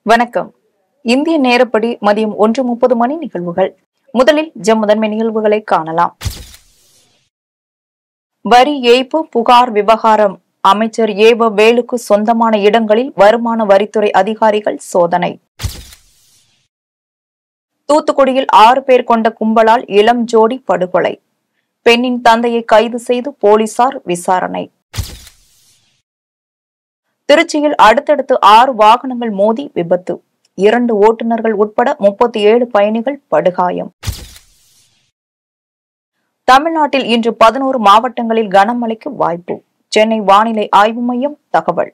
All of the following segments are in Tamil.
வணக்கம் இந்திய நேரப்படி மதியம் ஒன்று முப்பது மணி நிகழ்வுகள் முதலில் ஜம் முதன்மை நிகழ்வுகளை காணலாம் வரி ஏய்ப்பு புகார் விவகாரம் அமைச்சர் ஏவ வேலுக்கு சொந்தமான இடங்களில் வருமான வரித்துறை அதிகாரிகள் சோதனை தூத்துக்குடியில் ஆறு பேர் கொண்ட கும்பலால் இளம் ஜோடி படுகொலை பெண்ணின் தந்தையை கைது செய்து போலீசார் விசாரணை திருச்சியில் அடுத்தடுத்து ஆறு வாகனங்கள் மோதி விபத்து இரண்டு ஓட்டுநர்கள் உட்பட முப்பத்தி ஏழு பயணிகள் படுகாயம் தமிழ்நாட்டில் இன்று பதினோரு மாவட்டங்களில் கனமழைக்கு வாய்ப்பு சென்னை வானிலை ஆய்வு மையம் தகவல்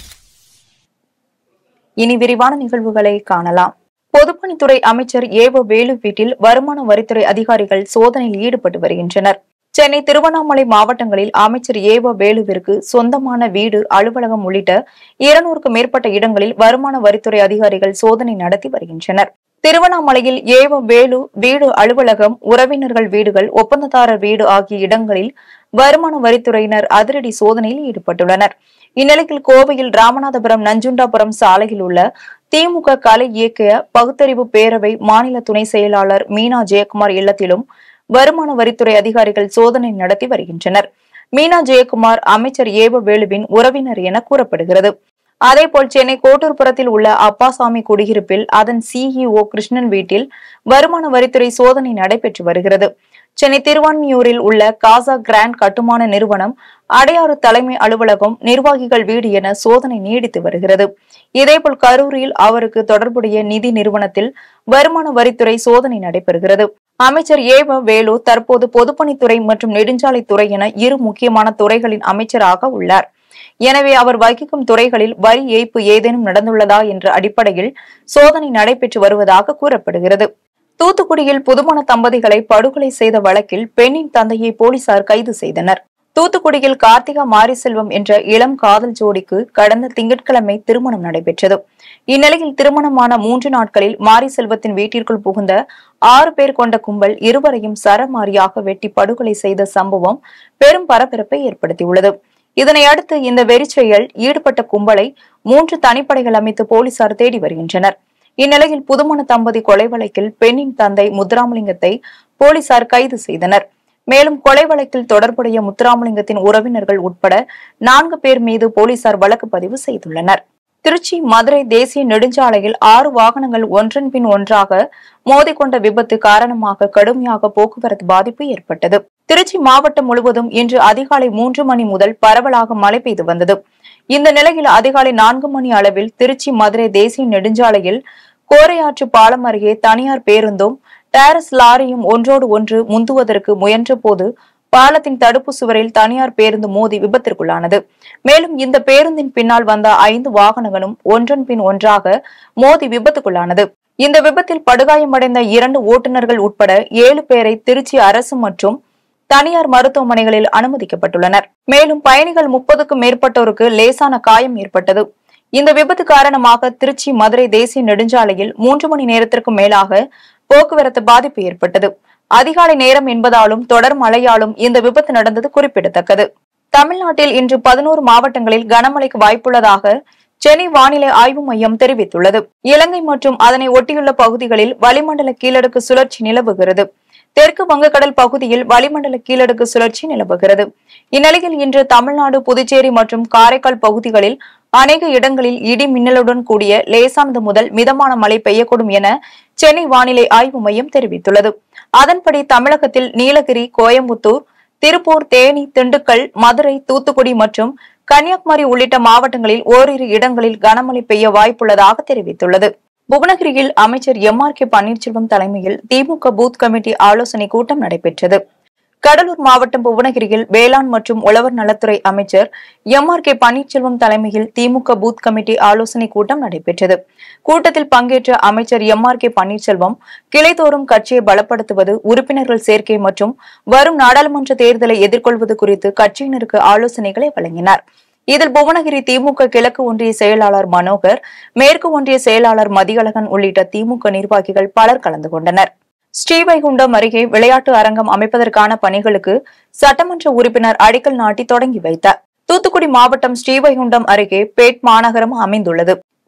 இனி விரிவான நிகழ்வுகளை காணலாம் பொதுப்பணித்துறை அமைச்சர் ஏவ வேலு வீட்டில் வருமான வரித்துறை அதிகாரிகள் சோதனையில் ஈடுபட்டு வருகின்றனர் சென்னை திருவண்ணாமலை மாவட்டங்களில் அமைச்சர் ஏவ வேலுவிற்கு சொந்தமான வீடு அலுவலகம் உள்ளிட்ட இருநூறுக்கும் மேற்பட்ட இடங்களில் வருமான வரித்துறை அதிகாரிகள் சோதனை நடத்தி வருகின்றனர் திருவண்ணாமலையில் ஏவ வேலு வீடு அலுவலகம் உறவினர்கள் வீடுகள் ஒப்பந்ததாரர் வீடு ஆகிய இடங்களில் வருமான வரித்துறையினர் அதிரடி சோதனையில் ஈடுபட்டுள்ளனர் இந்நிலையில் கோவையில் ராமநாதபுரம் நஞ்சுண்டாபுரம் சாலையில் உள்ள திமுக கலை இயக்கிய பகுத்தறிவு பேரவை மாநில துணை செயலாளர் மீனா ஜெயக்குமார் இல்லத்திலும் வருமான வரித்துறை அதிகாரிகள் சோதனை நடத்தி வருகின்றனர் மீனா ஜெயக்குமார் அமைச்சர் ஏவ வேலுவின் உறவினர் என கூறப்படுகிறது அதேபோல் சென்னை கோட்டூர்புரத்தில் உள்ள அப்பாசாமி குடியிருப்பில் அதன் சிஇஓ கிருஷ்ணன் வீட்டில் வருமான வரித்துறை சோதனை நடைபெற்று வருகிறது சென்னை திருவான்மியூரில் உள்ள காசா கிராண்ட் கட்டுமான நிறுவனம் அடையாறு தலைமை அலுவலகம் நிர்வாகிகள் வீடு என சோதனை நீடித்து வருகிறது இதேபோல் கரூரில் அவருக்கு தொடர்புடைய நிதி நிறுவனத்தில் வருமான வரித்துறை சோதனை நடைபெறுகிறது அமைச்சர் ஏவ வேலு தற்போது பொதுப்பணித்துறை மற்றும் நெடுஞ்சாலைத்துறை என இரு முக்கியமான துறைகளின் அமைச்சராக உள்ளார் எனவே அவர் வகிக்கும் துறைகளில் வரி ஏய்ப்பு ஏதேனும் நடந்துள்ளதா என்ற அடிப்படையில் சோதனை நடைபெற்று வருவதாக கூறப்படுகிறது தூத்துக்குடியில் புதுமண தம்பதிகளை படுகொலை செய்த வழக்கில் பெண்ணின் தந்தையை போலீசார் கைது செய்தனர் தூத்துக்குடியில் கார்த்திகா மாரிசெல்வம் என்ற இளம் காதல் ஜோடிக்கு கடந்த திங்கட்கிழமை திருமணம் நடைபெற்றது இந்நிலையில் திருமணமான மூன்று நாட்களில் மாரிசெல்வத்தின் வீட்டிற்குள் புகுந்த ஆறு பேர் கொண்ட கும்பல் இருவரையும் சரமாரியாக வெட்டி படுகொலை செய்த சம்பவம் பெரும் பரபரப்பை ஏற்படுத்தியுள்ளது இதனை அடுத்து இந்த வெறிச்செயல் ஈடுபட்ட கும்பலை மூன்று தனிப்படைகள் அமைத்து போலீசார் தேடி வருகின்றனர் இந்நிலையில் புதுமண தம்பதி கொலை வழக்கில் பெண்ணின் தந்தை முத்துராமலிங்கத்தை போலீசார் கைது செய்தனர் மேலும் கொலை வழக்கில் தொடர்புடைய முத்துராமலிங்கத்தின் உறவினர்கள் உட்பட நான்கு பேர் மீது போலீசார் வழக்கு பதிவு செய்துள்ளனர் திருச்சி மதுரை தேசிய நெடுஞ்சாலையில் ஆறு வாகனங்கள் ஒன்றன் பின் ஒன்றாக மோதிக்கொண்ட விபத்து காரணமாக கடுமையாக போக்குவரத்து பாதிப்பு ஏற்பட்டது திருச்சி மாவட்டம் முழுவதும் இன்று அதிகாலை மூன்று மணி முதல் பரவலாக மழை பெய்து வந்தது இந்த நிலையில் அதிகாலை நான்கு மணி அளவில் திருச்சி மதுரை தேசிய நெடுஞ்சாலையில் கோரையாற்று பாலம் அருகே தனியார் பேருந்தும் டாரஸ் லாரியும் ஒன்றோடு ஒன்று முந்துவதற்கு முயன்ற போது பாலத்தின் தடுப்பு சுவரில் தனியார் பேருந்து மோதி விபத்திற்குள்ளானது மேலும் இந்த பேருந்தின் பின்னால் வந்த ஐந்து வாகனங்களும் ஒன்றன் பின் ஒன்றாக மோதி விபத்துக்குள்ளானது இந்த விபத்தில் படுகாயமடைந்த இரண்டு ஓட்டுநர்கள் உட்பட ஏழு பேரை திருச்சி அரசு மற்றும் தனியார் மருத்துவமனைகளில் அனுமதிக்கப்பட்டுள்ளனர் மேலும் பயணிகள் முப்பதுக்கும் மேற்பட்டோருக்கு லேசான காயம் ஏற்பட்டது இந்த விபத்து காரணமாக திருச்சி மதுரை தேசிய நெடுஞ்சாலையில் மூன்று மணி நேரத்திற்கும் மேலாக போக்குவரத்து பாதிப்பு ஏற்பட்டது அதிகாலை நேரம் என்பதாலும் தொடர் மழையாலும் இந்த விபத்து நடந்தது குறிப்பிடத்தக்கது தமிழ்நாட்டில் இன்று பதினோரு மாவட்டங்களில் கனமழைக்கு வாய்ப்புள்ளதாக சென்னை வானிலை ஆய்வு மையம் தெரிவித்துள்ளது இலங்கை மற்றும் அதனை ஒட்டியுள்ள பகுதிகளில் வளிமண்டல கீழடுக்கு சுழற்சி நிலவுகிறது தெற்கு வங்கக்கடல் பகுதியில் வளிமண்டல கீழடுக்கு சுழற்சி நிலவுகிறது இந்நிலையில் இன்று தமிழ்நாடு புதுச்சேரி மற்றும் காரைக்கால் பகுதிகளில் அநேக இடங்களில் இடி மின்னலுடன் கூடிய லேசானது முதல் மிதமான மழை பெய்யக்கூடும் என சென்னை வானிலை ஆய்வு மையம் தெரிவித்துள்ளது அதன்படி தமிழகத்தில் நீலகிரி கோயம்புத்தூர் திருப்பூர் தேனி திண்டுக்கல் மதுரை தூத்துக்குடி மற்றும் கன்னியாகுமரி உள்ளிட்ட மாவட்டங்களில் ஓரிரு இடங்களில் கனமழை பெய்ய வாய்ப்புள்ளதாக தெரிவித்துள்ளது புவனகிரியில் அமைச்சர் எம் ஆர் கே பன்னீர்செல்வம் தலைமையில் திமுக பூத் கமிட்டி ஆலோசனை கூட்டம் நடைபெற்றது கடலூர் மாவட்டம் புவனகிரியில் வேளாண் மற்றும் உழவர் நலத்துறை அமைச்சர் எம் ஆர் கே பன்னீர்செல்வம் தலைமையில் திமுக பூத் கமிட்டி ஆலோசனை கூட்டம் நடைபெற்றது கூட்டத்தில் பங்கேற்ற அமைச்சர் எம் ஆர் கே பன்னீர்செல்வம் கிளைதோறும் கட்சியை பலப்படுத்துவது உறுப்பினர்கள் சேர்க்கை மற்றும் வரும் நாடாளுமன்ற தேர்தலை எதிர்கொள்வது குறித்து கட்சியினருக்கு ஆலோசனைகளை வழங்கினார் இதில் புவனகிரி திமுக கிழக்கு ஒன்றிய செயலாளர் மனோகர் மேற்கு ஒன்றிய செயலாளர் மதியழகன் உள்ளிட்ட திமுக நிர்வாகிகள் பலர் கலந்து கொண்டனர் ஸ்ரீவைகுண்டம் அருகே விளையாட்டு அரங்கம் அமைப்பதற்கான பணிகளுக்கு சட்டமன்ற உறுப்பினர் அடிக்கல் நாட்டி தொடங்கி வைத்தார் தூத்துக்குடி மாவட்டம் ஸ்ரீவைகுண்டம் அருகே பேட் மாநகரம் அமைந்துள்ளது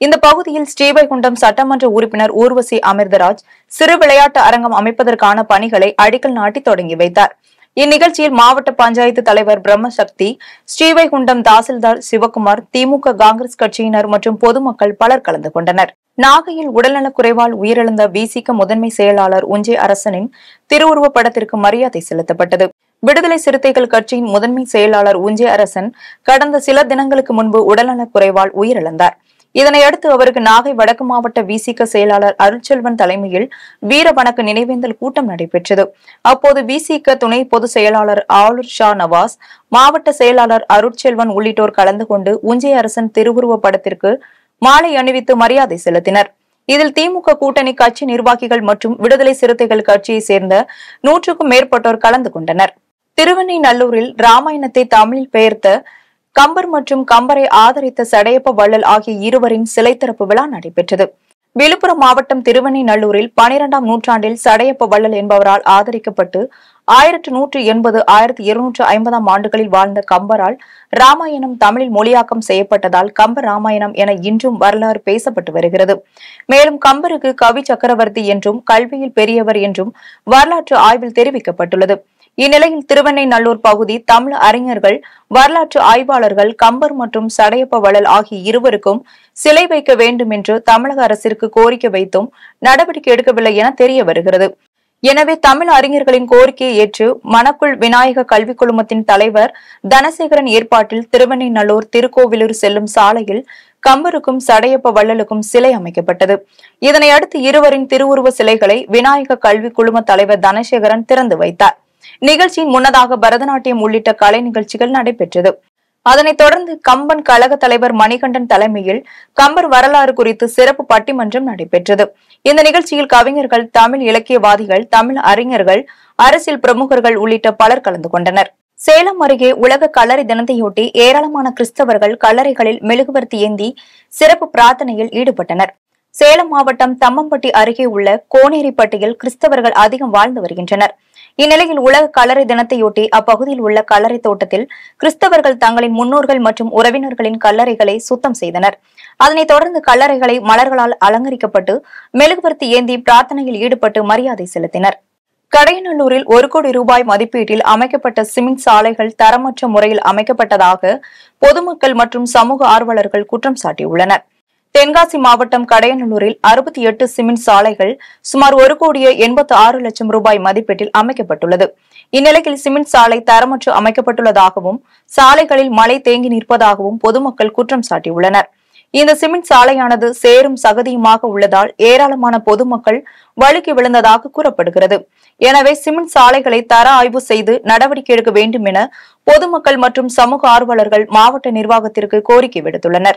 இந்த பகுதியில் ஸ்ரீவைகுண்டம் சட்டமன்ற உறுப்பினர் ஊர்வசி அமிர்தராஜ் சிறு விளையாட்டு அரங்கம் அமைப்பதற்கான பணிகளை அடிக்கல் நாட்டி தொடங்கி வைத்தார் இந்நிகழ்ச்சியில் மாவட்ட பஞ்சாயத்து தலைவர் பிரம்மசக்தி ஸ்ரீவைகுண்டம் தாசில்தார் சிவகுமார் திமுக காங்கிரஸ் கட்சியினர் மற்றும் பொதுமக்கள் பலர் கலந்து கொண்டனர் நாகையில் உடல்நலக் குறைவால் உயிரிழந்த விசிக முதன்மை செயலாளர் உஞ்சை அரசனின் திருவுருவப் படத்திற்கு மரியாதை செலுத்தப்பட்டது விடுதலை சிறுத்தைகள் கட்சியின் முதன்மை செயலாளர் உஞ்சை அரசன் கடந்த சில தினங்களுக்கு முன்பு உடல்நலக் குறைவால் உயிரிழந்தார் இதனையடுத்து அவருக்கு நாகை வடக்கு மாவட்ட விசிக செயலாளர் அருள்செல்வன் தலைமையில் வீர வணக்க நினைவேந்தல் கூட்டம் நடைபெற்றது அப்போது விசிக துணை பொதுச் செயலாளர் ஆளுர் ஷா நவாஸ் மாவட்ட செயலாளர் அருட்செல்வன் உள்ளிட்டோர் கலந்து கொண்டு உஞ்சை அரசன் திருவுருவப் படத்திற்கு மாலை அணிவித்து மரியாதை செலுத்தினர் இதில் திமுக கூட்டணி கட்சி நிர்வாகிகள் மற்றும் விடுதலை சிறுத்தைகள் கட்சியை சேர்ந்த நூற்றுக்கும் மேற்பட்டோர் கலந்து கொண்டனர் திருவெண்ணைநல்லூரில் ராமாயணத்தை தமிழில் பெயர்த்த கம்பர் மற்றும் கம்பரை ஆதரித்த சடையப்ப வள்ளல் ஆகிய இருவரின் சிலை திறப்பு விழா நடைபெற்றது விழுப்புரம் மாவட்டம் திருவெண்ணைநல்லூரில் பனிரெண்டாம் நூற்றாண்டில் சடையப்ப வள்ளல் என்பவரால் ஆதரிக்கப்பட்டு ஆயிரத்து நூற்று எண்பது ஆயிரத்தி இருநூற்று ஐம்பதாம் ஆண்டுகளில் வாழ்ந்த கம்பரால் ராமாயணம் தமிழில் மொழியாக்கம் செய்யப்பட்டதால் கம்ப ராமாயணம் என இன்றும் வரலாறு பேசப்பட்டு வருகிறது மேலும் கம்பருக்கு கவி சக்கரவர்த்தி என்றும் கல்வியில் பெரியவர் என்றும் வரலாற்று ஆய்வில் தெரிவிக்கப்பட்டுள்ளது இந்நிலையில் திருவெண்ணைநல்லூர் பகுதி தமிழ் அறிஞர்கள் வரலாற்று ஆய்வாளர்கள் கம்பர் மற்றும் சடையப்ப வள்ளல் ஆகிய இருவருக்கும் சிலை வைக்க வேண்டும் என்று தமிழக அரசிற்கு கோரிக்கை வைத்தும் நடவடிக்கை எடுக்கவில்லை என தெரிய வருகிறது எனவே தமிழ் அறிஞர்களின் கோரிக்கையை ஏற்று மணக்குள் விநாயக கல்விக் குழுமத்தின் தலைவர் தனசேகரன் ஏற்பாட்டில் திருவெண்ணைநல்லூர் திருக்கோவிலூர் செல்லும் சாலையில் கம்பருக்கும் சடையப்ப வள்ளலுக்கும் சிலை அமைக்கப்பட்டது இதனை அடுத்து இருவரின் திருவுருவ சிலைகளை விநாயக கல்விக் குழும தலைவர் தனசேகரன் திறந்து வைத்தார் நிகழ்ச்சியின் முன்னதாக பரதநாட்டியம் உள்ளிட்ட கலை நிகழ்ச்சிகள் நடைபெற்றது அதனைத் தொடர்ந்து கம்பன் கழக தலைவர் மணிகண்டன் தலைமையில் கம்பர் வரலாறு குறித்து சிறப்பு பட்டிமன்றம் நடைபெற்றது இந்த நிகழ்ச்சியில் கவிஞர்கள் தமிழ் இலக்கியவாதிகள் தமிழ் அறிஞர்கள் அரசியல் பிரமுகர்கள் உள்ளிட்ட பலர் கலந்து கொண்டனர் சேலம் அருகே உலக கல்லறை தினத்தையொட்டி ஏராளமான கிறிஸ்தவர்கள் கல்லறைகளில் மெழுகுவர்த்தி ஏந்தி சிறப்பு பிரார்த்தனையில் ஈடுபட்டனர் சேலம் மாவட்டம் தம்மம்பட்டி அருகே உள்ள கோனேரிப்பட்டியில் கிறிஸ்தவர்கள் அதிகம் வாழ்ந்து வருகின்றனர் இந்நிலையில் உலக கல்லறை தினத்தையொட்டி அப்பகுதியில் உள்ள கல்லறை தோட்டத்தில் கிறிஸ்தவர்கள் தங்களின் முன்னோர்கள் மற்றும் உறவினர்களின் கல்லறைகளை சுத்தம் செய்தனர் அதனைத் தொடர்ந்து கல்லறைகளை மலர்களால் அலங்கரிக்கப்பட்டு மெழுகுவர்த்தி ஏந்தி பிரார்த்தனையில் ஈடுபட்டு மரியாதை செலுத்தினர் கடையநல்லூரில் ஒரு கோடி ரூபாய் மதிப்பீட்டில் அமைக்கப்பட்ட சிமெண்ட் சாலைகள் தரமற்ற முறையில் அமைக்கப்பட்டதாக பொதுமக்கள் மற்றும் சமூக ஆர்வலர்கள் குற்றம் சாட்டியுள்ளனர் தென்காசி மாவட்டம் கடையநல்லூரில் அறுபத்தி எட்டு சிமெண்ட் சாலைகள் சுமார் ஒரு கோடியே எண்பத்து ஆறு லட்சம் ரூபாய் மதிப்பீட்டில் அமைக்கப்பட்டுள்ளது இந்நிலையில் சிமெண்ட் சாலை தரமற்று அமைக்கப்பட்டுள்ளதாகவும் சாலைகளில் மழை தேங்கி நிற்பதாகவும் பொதுமக்கள் குற்றம் சாட்டியுள்ளனர் இந்த சிமெண்ட் சாலையானது சேரும் சகதியுமாக உள்ளதால் ஏராளமான பொதுமக்கள் வழுக்கி விழுந்ததாக கூறப்படுகிறது எனவே சிமெண்ட் சாலைகளை தர ஆய்வு செய்து நடவடிக்கை எடுக்க வேண்டும் என பொதுமக்கள் மற்றும் சமூக ஆர்வலர்கள் மாவட்ட நிர்வாகத்திற்கு கோரிக்கை விடுத்துள்ளனர்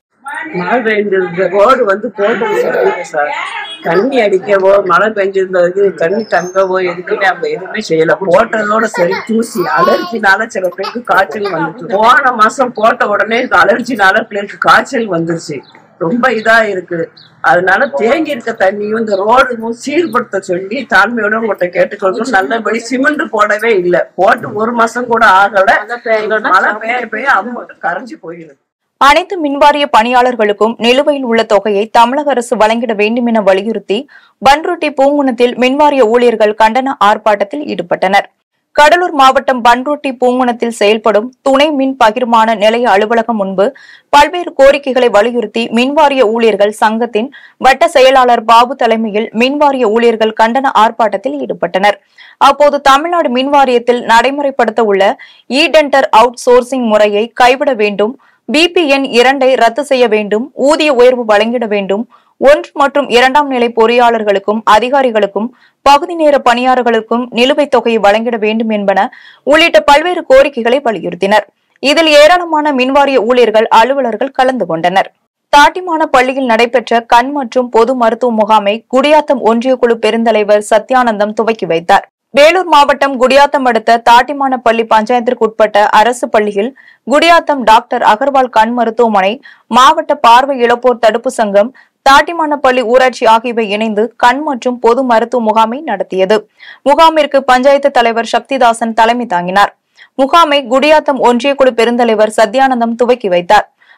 மழை பெய்ஞ்சிருந்த ரோடு வந்து போட்டது சரியில்லை சார் தண்ணி அடிக்கவோ மழை பெஞ்சிருந்தது தண்ணி தங்கவோ எதுக்குமே நம்ம எதுவுமே செய்யல போட்டதோட சரி தூசி அலர்ஜினால சில பேருக்கு காய்ச்சல் வந்துச்சு போன மாசம் போட்ட உடனே அலர்ஜினால பிள்ளைக்கு காய்ச்சல் வந்துருச்சு ரொம்ப இதா இருக்கு அதனால தேங்கி இருக்க தண்ணியும் இந்த ரோடும் சீர்படுத்த சொல்லி தாழ்மையோட உங்கள்கிட்ட கேட்டுக்கொள்றோம் நல்லபடி சிமெண்ட் போடவே இல்லை போட்டு ஒரு மாசம் கூட ஆகல மழை பெய்ய பெய்ய அம்மட்டு கரைஞ்சு போயிடுது அனைத்து மின்வாரிய பணியாளர்களுக்கும் நிலுவையில் உள்ள தொகையை தமிழக அரசு வழங்கிட வேண்டும் என வலியுறுத்தி பன்ருட்டி பூங்குணத்தில் மின்வாரிய ஊழியர்கள் கண்டன ஆர்ப்பாட்டத்தில் ஈடுபட்டனர் கடலூர் மாவட்டம் பன்ருட்டி பூங்குணத்தில் செயல்படும் துணை மின் பகிர்மான நிலைய அலுவலகம் முன்பு பல்வேறு கோரிக்கைகளை வலியுறுத்தி மின்வாரிய ஊழியர்கள் சங்கத்தின் வட்ட செயலாளர் பாபு தலைமையில் மின்வாரிய ஊழியர்கள் கண்டன ஆர்ப்பாட்டத்தில் ஈடுபட்டனர் அப்போது தமிழ்நாடு மின்வாரியத்தில் நடைமுறைப்படுத்த உள்ள இ டெண்டர் அவுட் சோர்சிங் முறையை கைவிட வேண்டும் பிபிஎன் இரண்டை ரத்து செய்ய வேண்டும் ஊதிய உயர்வு வழங்கிட வேண்டும் ஒன்று மற்றும் இரண்டாம் நிலை பொறியாளர்களுக்கும் அதிகாரிகளுக்கும் பகுதி நேர பணியாளர்களுக்கும் நிலுவைத் தொகையை வழங்கிட வேண்டும் என்பன உள்ளிட்ட பல்வேறு கோரிக்கைகளை வலியுறுத்தினர் இதில் ஏராளமான மின்வாரிய ஊழியர்கள் அலுவலர்கள் கலந்து கொண்டனர் தாட்டிமான பள்ளியில் நடைபெற்ற கண் மற்றும் பொது மருத்துவ முகாமை குடியாத்தம் ஒன்றிய குழு பெருந்தலைவர் சத்யானந்தம் துவக்கி வைத்தார் வேலூர் மாவட்டம் குடியாத்தம் அடுத்த தாட்டிமானப்பள்ளி பஞ்சாயத்திற்கு உட்பட்ட அரசு பள்ளியில் குடியாத்தம் டாக்டர் அகர்வால் கண் மருத்துவமனை மாவட்ட பார்வை இழப்போர் தடுப்பு சங்கம் தாட்டிமானப்பள்ளி ஊராட்சி ஆகியவை இணைந்து கண் மற்றும் பொது மருத்துவ முகாமை நடத்தியது முகாமிற்கு பஞ்சாயத்து தலைவர் சக்திதாசன் தலைமை தாங்கினார் முகாமை குடியாத்தம் ஒன்றிய குழு பெருந்தலைவர் சத்யானந்தம் துவக்கி வைத்தார்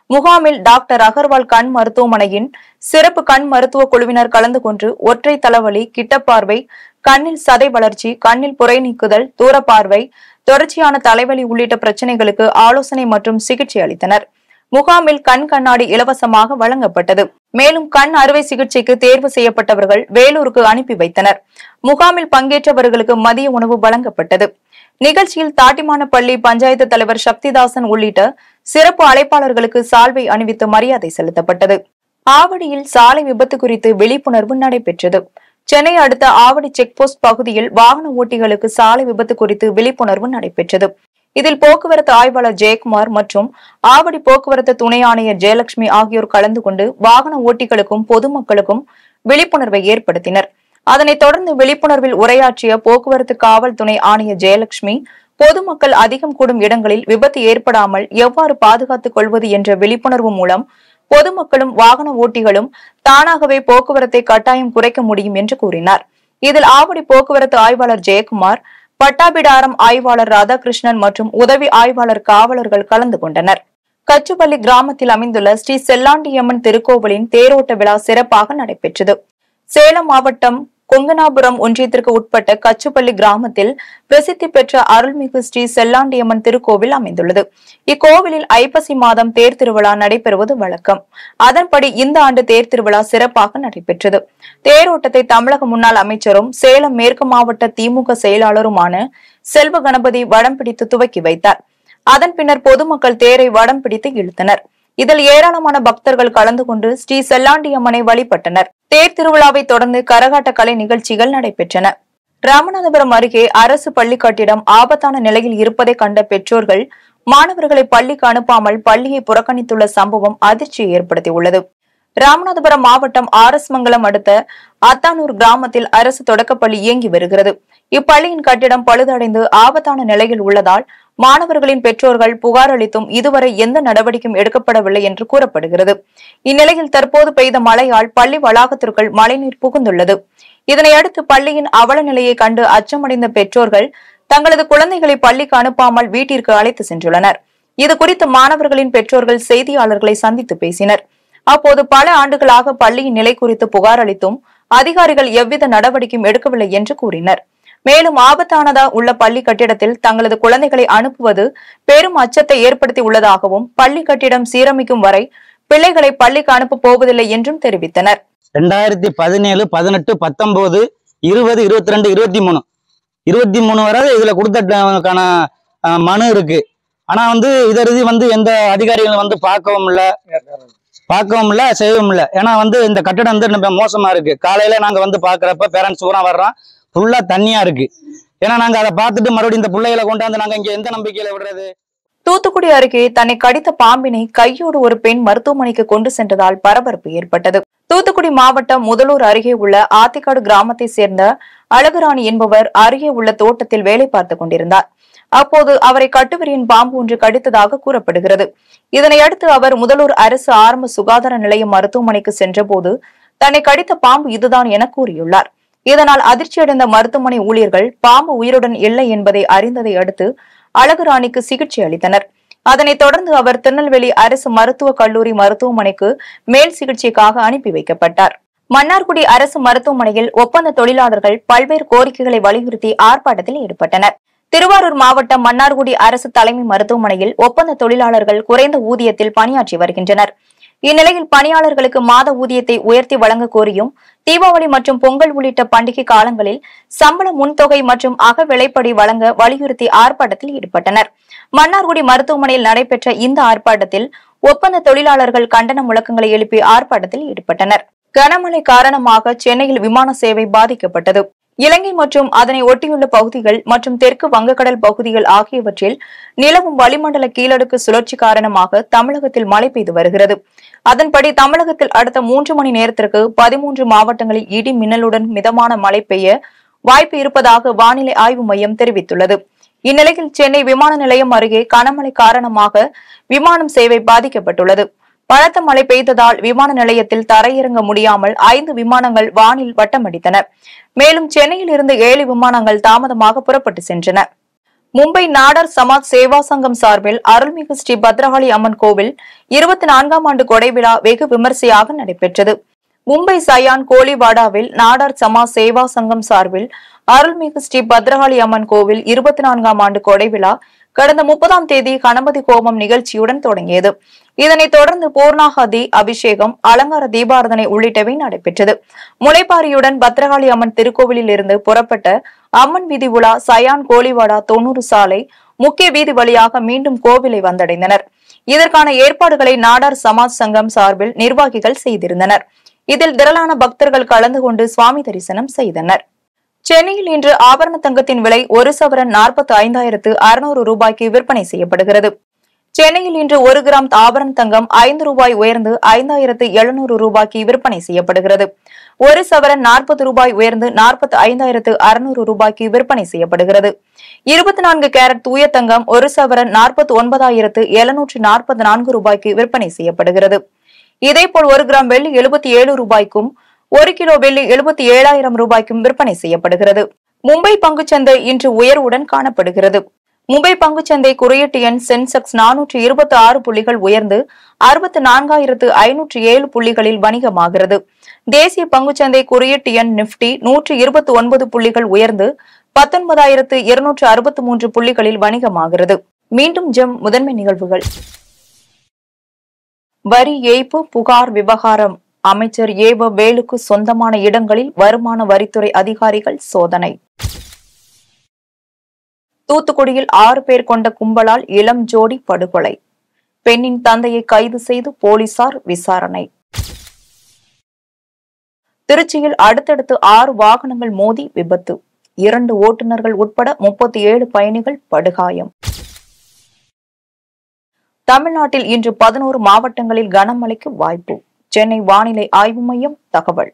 முகாமில் டாக்டர் அகர்வால் கண் மருத்துவமனையின் சிறப்பு கண் மருத்துவ குழுவினர் கலந்து கொண்டு ஒற்றை தலைவலி கிட்டப்பார்வை கண்ணில் சதை வளர்ச்சி கண்ணில் புரை நீக்குதல் தூரப்பார்வை தொடர்ச்சியான தலைவலி உள்ளிட்ட பிரச்சனைகளுக்கு ஆலோசனை மற்றும் சிகிச்சை அளித்தனர் முகாமில் கண் கண்ணாடி இலவசமாக வழங்கப்பட்டது மேலும் கண் அறுவை சிகிச்சைக்கு தேர்வு செய்யப்பட்டவர்கள் வேலூருக்கு அனுப்பி வைத்தனர் முகாமில் பங்கேற்றவர்களுக்கு மதிய உணவு வழங்கப்பட்டது நிகழ்ச்சியில் தாட்டிமானப்பள்ளி பஞ்சாயத்து தலைவர் சக்திதாசன் உள்ளிட்ட சிறப்பு அழைப்பாளர்களுக்கு சால்வை அணிவித்து மரியாதை செலுத்தப்பட்டது ஆவடியில் சாலை விபத்து குறித்து விழிப்புணர்வு நடைபெற்றது சென்னை அடுத்த ஆவடி செக்போஸ்ட் பகுதியில் வாகன ஓட்டிகளுக்கு சாலை விபத்து குறித்து விழிப்புணர்வு நடைபெற்றது இதில் போக்குவரத்து ஆய்வாளர் ஜெயக்குமார் மற்றும் ஆவடி போக்குவரத்து துணை ஆணையர் ஜெயலட்சுமி ஆகியோர் கலந்து கொண்டு வாகன ஓட்டிகளுக்கும் பொதுமக்களுக்கும் விழிப்புணர்வை ஏற்படுத்தினர் அதனைத் தொடர்ந்து விழிப்புணர்வில் உரையாற்றிய போக்குவரத்து காவல் துணை ஆணையர் ஜெயலட்சுமி பொதுமக்கள் அதிகம் கூடும் இடங்களில் விபத்து ஏற்படாமல் எவ்வாறு பாதுகாத்துக் கொள்வது என்ற விழிப்புணர்வு மூலம் பொதுமக்களும் வாகன ஓட்டிகளும் தானாகவே போக்குவரத்தை கட்டாயம் குறைக்க முடியும் என்று கூறினார் இதில் ஆவடி போக்குவரத்து ஆய்வாளர் ஜெயக்குமார் பட்டாபிடாரம் ஆய்வாளர் ராதாகிருஷ்ணன் மற்றும் உதவி ஆய்வாளர் காவலர்கள் கலந்து கொண்டனர் கச்சுப்பள்ளி கிராமத்தில் அமைந்துள்ள ஸ்ரீ செல்லாண்டியம்மன் திருக்கோவிலின் தேரோட்ட விழா சிறப்பாக நடைபெற்றது சேலம் மாவட்டம் கொங்கனாபுரம் ஒன்றியத்திற்கு உட்பட்ட கச்சுப்பள்ளி கிராமத்தில் பிரசித்தி பெற்ற அருள்மிகு ஸ்ரீ செல்லாண்டியம்மன் திருக்கோவில் அமைந்துள்ளது இக்கோவிலில் ஐப்பசி மாதம் தேர் திருவிழா நடைபெறுவது வழக்கம் அதன்படி இந்த ஆண்டு தேர் திருவிழா சிறப்பாக நடைபெற்றது தேரோட்டத்தை தமிழக முன்னாள் அமைச்சரும் சேலம் மேற்கு மாவட்ட திமுக செயலாளருமான செல்வ கணபதி வடம் பிடித்து துவக்கி வைத்தார் அதன் பின்னர் பொதுமக்கள் தேரை வடம் பிடித்து இழுத்தனர் இதில் ஏராளமான பக்தர்கள் கலந்து கொண்டு ஸ்ரீ செல்லாண்டியம்மனை வழிபட்டனர் தேர் திருவிழாவை தொடர்ந்து கரகாட்ட கலை நிகழ்ச்சிகள் நடைபெற்றன ராமநாதபுரம் அருகே அரசு பள்ளி கட்டிடம் ஆபத்தான நிலையில் இருப்பதை கண்ட பெற்றோர்கள் மாணவர்களை பள்ளிக்கு அனுப்பாமல் பள்ளியை புறக்கணித்துள்ள சம்பவம் அதிர்ச்சியை ஏற்படுத்தியுள்ளது ராமநாதபுரம் மாவட்டம் ஆர் எஸ் மங்கலம் அடுத்த அத்தானூர் கிராமத்தில் அரசு தொடக்கப்பள்ளி இயங்கி வருகிறது இப்பள்ளியின் கட்டிடம் பழுதடைந்து ஆபத்தான நிலையில் உள்ளதால் மாணவர்களின் பெற்றோர்கள் புகார் அளித்தும் இதுவரை எந்த நடவடிக்கையும் எடுக்கப்படவில்லை என்று கூறப்படுகிறது இந்நிலையில் தற்போது பெய்த மழையால் பள்ளி வளாகத்திற்குள் மழைநீர் புகுந்துள்ளது இதனையடுத்து பள்ளியின் அவல நிலையை கண்டு அச்சமடைந்த பெற்றோர்கள் தங்களது குழந்தைகளை பள்ளிக்கு அனுப்பாமல் வீட்டிற்கு அழைத்து சென்றுள்ளனர் இது குறித்து மாணவர்களின் பெற்றோர்கள் செய்தியாளர்களை சந்தித்து பேசினர் அப்போது பல ஆண்டுகளாக பள்ளியின் நிலை குறித்து புகார் அளித்தும் அதிகாரிகள் எவ்வித நடவடிக்கையும் எடுக்கவில்லை என்று கூறினர் மேலும் ஆபத்தானதா உள்ள பள்ளி கட்டிடத்தில் தங்களது குழந்தைகளை அனுப்புவது பெரும் அச்சத்தை ஏற்படுத்தி உள்ளதாகவும் பள்ளி கட்டிடம் சீரமைக்கும் வரை பிள்ளைகளை பள்ளிக்கு அனுப்ப போவதில்லை என்றும் தெரிவித்தனர் ரெண்டாயிரத்தி பதினேழு பதினெட்டு பத்தொன்பது இருபது இருபத்தி ரெண்டு இருபத்தி மூணு இருபத்தி மூணு வரை இதுல கொடுத்தக்கான அஹ், மனு இருக்கு ஆனா வந்து இதற்கு வந்து எந்த அதிகாரிகளும் வந்து பார்க்கவும் இல்ல பார்க்கவும் இல்ல செய்யவும் இல்ல ஏன்னா வந்து இந்த கட்டடம் வந்து ரொம்ப மோசமா இருக்கு காலையில நாங்க வந்து பாக்குறப்ப பேரண்ட்ஸ் பூரா வர்றோம் ஃபுல்லா தண்ணியா இருக்கு ஏன்னா நாங்க அதை பார்த்துட்டு மறுபடியும் இந்த பிள்ளைகளை கொண்டாந்து நாங்க இங்க எந்த நம்பிக்கையில விடுறது தூத்துக்குடி அருகே தன்னை கடித்த பாம்பினை கையோடு ஒரு பெண் மருத்துவமனைக்கு கொண்டு சென்றதால் பரபரப்பு ஏற்பட்டது தூத்துக்குடி மாவட்டம் முதலூர் அருகே உள்ள ஆத்திக்காடு கிராமத்தை சேர்ந்த அழகுராணி என்பவர் அருகே உள்ள தோட்டத்தில் வேலை பார்த்துக் கொண்டிருந்தார் அப்போது அவரை கட்டுவிரியின் பாம்பு ஒன்று கடித்ததாக கூறப்படுகிறது இதனையடுத்து அவர் முதலூர் அரசு ஆரம்ப சுகாதார நிலைய மருத்துவமனைக்கு சென்றபோது தன்னை கடித்த பாம்பு இதுதான் என கூறியுள்ளார் இதனால் அதிர்ச்சியடைந்த மருத்துவமனை ஊழியர்கள் பாம்பு உயிருடன் இல்லை என்பதை அறிந்ததை அடுத்து அழகுராணிக்கு சிகிச்சை அளித்தனர் அதனைத் தொடர்ந்து அவர் திருநெல்வேலி அரசு மருத்துவக் கல்லூரி மருத்துவமனைக்கு மேல் சிகிச்சைக்காக அனுப்பி வைக்கப்பட்டார் மன்னார்குடி அரசு மருத்துவமனையில் ஒப்பந்த தொழிலாளர்கள் பல்வேறு கோரிக்கைகளை வலியுறுத்தி ஆர்ப்பாட்டத்தில் ஈடுபட்டனர் திருவாரூர் மாவட்டம் மன்னார்குடி அரசு தலைமை மருத்துவமனையில் ஒப்பந்த தொழிலாளர்கள் குறைந்த ஊதியத்தில் பணியாற்றி வருகின்றனர் இந்நிலையில் பணியாளர்களுக்கு மாத ஊதியத்தை உயர்த்தி வழங்க கோரியும் தீபாவளி மற்றும் பொங்கல் உள்ளிட்ட பண்டிகை காலங்களில் சம்பள முன்தொகை மற்றும் அக விலைப்படி வழங்க வலியுறுத்தி ஆர்ப்பாட்டத்தில் ஈடுபட்டனர் மன்னார்குடி மருத்துவமனையில் நடைபெற்ற இந்த ஆர்ப்பாட்டத்தில் ஒப்பந்த தொழிலாளர்கள் கண்டன முழக்கங்களை எழுப்பி ஆர்ப்பாட்டத்தில் ஈடுபட்டனர் கனமழை காரணமாக சென்னையில் விமான சேவை பாதிக்கப்பட்டது இலங்கை மற்றும் அதனை ஒட்டியுள்ள பகுதிகள் மற்றும் தெற்கு வங்கக்கடல் பகுதிகள் ஆகியவற்றில் நிலவும் வளிமண்டல கீழடுக்கு சுழற்சி காரணமாக தமிழகத்தில் மழை பெய்து வருகிறது அதன்படி தமிழகத்தில் அடுத்த மூன்று மணி நேரத்திற்கு பதிமூன்று மாவட்டங்களில் இடி மின்னலுடன் மிதமான மழை பெய்ய வாய்ப்பு இருப்பதாக வானிலை ஆய்வு மையம் தெரிவித்துள்ளது இந்நிலையில் சென்னை விமான நிலையம் அருகே கனமழை காரணமாக விமானம் சேவை பாதிக்கப்பட்டுள்ளது பலத்த மழை பெய்ததால் விமான நிலையத்தில் தரையிறங்க முடியாமல் ஐந்து விமானங்கள் வானில் வட்டமடித்தன மேலும் சென்னையில் இருந்து ஏழு விமானங்கள் தாமதமாக புறப்பட்டு சென்றன மும்பை நாடர் சமாஜ் சேவா சங்கம் சார்பில் அருள்மிகு ஸ்ரீ பத்ரகாளி அம்மன் கோவில் இருபத்தி நான்காம் ஆண்டு கொடை விழா வெகு விமரிசையாக நடைபெற்றது மும்பை சயான் கோலிவாடாவில் நாடார் சமாஜ் சேவா சங்கம் சார்பில் அருள்மிகு ஸ்ரீ பத்ரகாளி அம்மன் கோவில் இருபத்தி நான்காம் ஆண்டு கொடை விழா கடந்த முப்பதாம் தேதி கணபதி கோபம் நிகழ்ச்சியுடன் தொடங்கியது இதனைத் தொடர்ந்து பூர்ணாகதி அபிஷேகம் அலங்கார தீபாரதனை உள்ளிட்டவை நடைபெற்றது முளைப்பாரியுடன் பத்ரகாளி அம்மன் திருக்கோவிலில் இருந்து புறப்பட்ட அம்மன் வீதி உலா சயான் கோலிவாடா தொண்ணூறு சாலை முக்கிய வீதி வழியாக மீண்டும் கோவிலை வந்தடைந்தனர் இதற்கான ஏற்பாடுகளை நாடார் சமாஜ் சங்கம் சார்பில் நிர்வாகிகள் செய்திருந்தனர் இதில் திரளான பக்தர்கள் கலந்து கொண்டு சுவாமி தரிசனம் செய்தனர் சென்னையில் இன்று ஆபரண தங்கத்தின் விலை ஒரு சவரன் நாற்பத்தி ஐந்தாயிரத்து அறுநூறு ரூபாய்க்கு விற்பனை செய்யப்படுகிறது சென்னையில் இன்று ஒரு கிராம் ஆபரண தங்கம் ஐந்து ரூபாய் உயர்ந்து ஐந்தாயிரத்து எழுநூறு ரூபாய்க்கு விற்பனை செய்யப்படுகிறது ஒரு சவரன் நாற்பது ரூபாய் உயர்ந்து நாற்பத்தி ஐந்தாயிரத்து அறுநூறு ரூபாய்க்கு விற்பனை செய்யப்படுகிறது இருபத்தி நான்கு கேரட் தூய தங்கம் ஒரு சவரன் நாற்பத்தி ஒன்பதாயிரத்து எழுநூற்று நாற்பத்தி நான்கு ரூபாய்க்கு விற்பனை செய்யப்படுகிறது இதேபோல் ஒரு கிராம் வெள்ளி எழுபத்தி ஏழு ரூபாய்க்கும் ஒரு கிலோ வெள்ளி எழுபத்தி ஏழாயிரம் ரூபாய்க்கும் விற்பனை செய்யப்படுகிறது மும்பை பங்குச்சந்தை இன்று உயர்வுடன் காணப்படுகிறது மும்பை பங்குச்சந்தை குறியீட்டு எண் சென்செக்ஸ் நானூற்று இருபத்தி ஆறு புள்ளிகள் உயர்ந்து அறுபத்தி நான்காயிரத்து ஐநூற்று ஏழு புள்ளிகளில் வணிகமாகிறது தேசிய பங்குச்சந்தை குறியீட்டு எண் நிப்டி நூற்று இருபத்தி ஒன்பது புள்ளிகள் உயர்ந்து பத்தொன்பதாயிரத்து இருநூற்று அறுபத்தி மூன்று புள்ளிகளில் வணிகமாகிறது மீண்டும் ஜெம் முதன்மை நிகழ்வுகள் வரி ஏய்ப்பு புகார் விவகாரம் அமைச்சர் ஏவ வேலுக்கு சொந்தமான இடங்களில் வருமான வரித்துறை அதிகாரிகள் சோதனை தூத்துக்குடியில் ஆறு பேர் கொண்ட கும்பலால் இளம் ஜோடி படுகொலை பெண்ணின் தந்தையை கைது செய்து போலீசார் விசாரணை திருச்சியில் அடுத்தடுத்து ஆறு வாகனங்கள் மோதி விபத்து இரண்டு ஓட்டுநர்கள் உட்பட முப்பத்தி ஏழு பயணிகள் படுகாயம் தமிழ்நாட்டில் இன்று பதினோரு மாவட்டங்களில் கனமழைக்கு வாய்ப்பு சென்னை வானிலை ஆய்வு மையம் தகவல்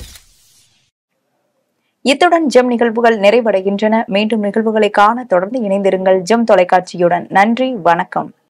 இத்துடன் ஜெம் நிகழ்வுகள் நிறைவடைகின்றன மீண்டும் நிகழ்வுகளை காண தொடர்ந்து இணைந்திருங்கள் ஜெம் தொலைக்காட்சியுடன் நன்றி வணக்கம்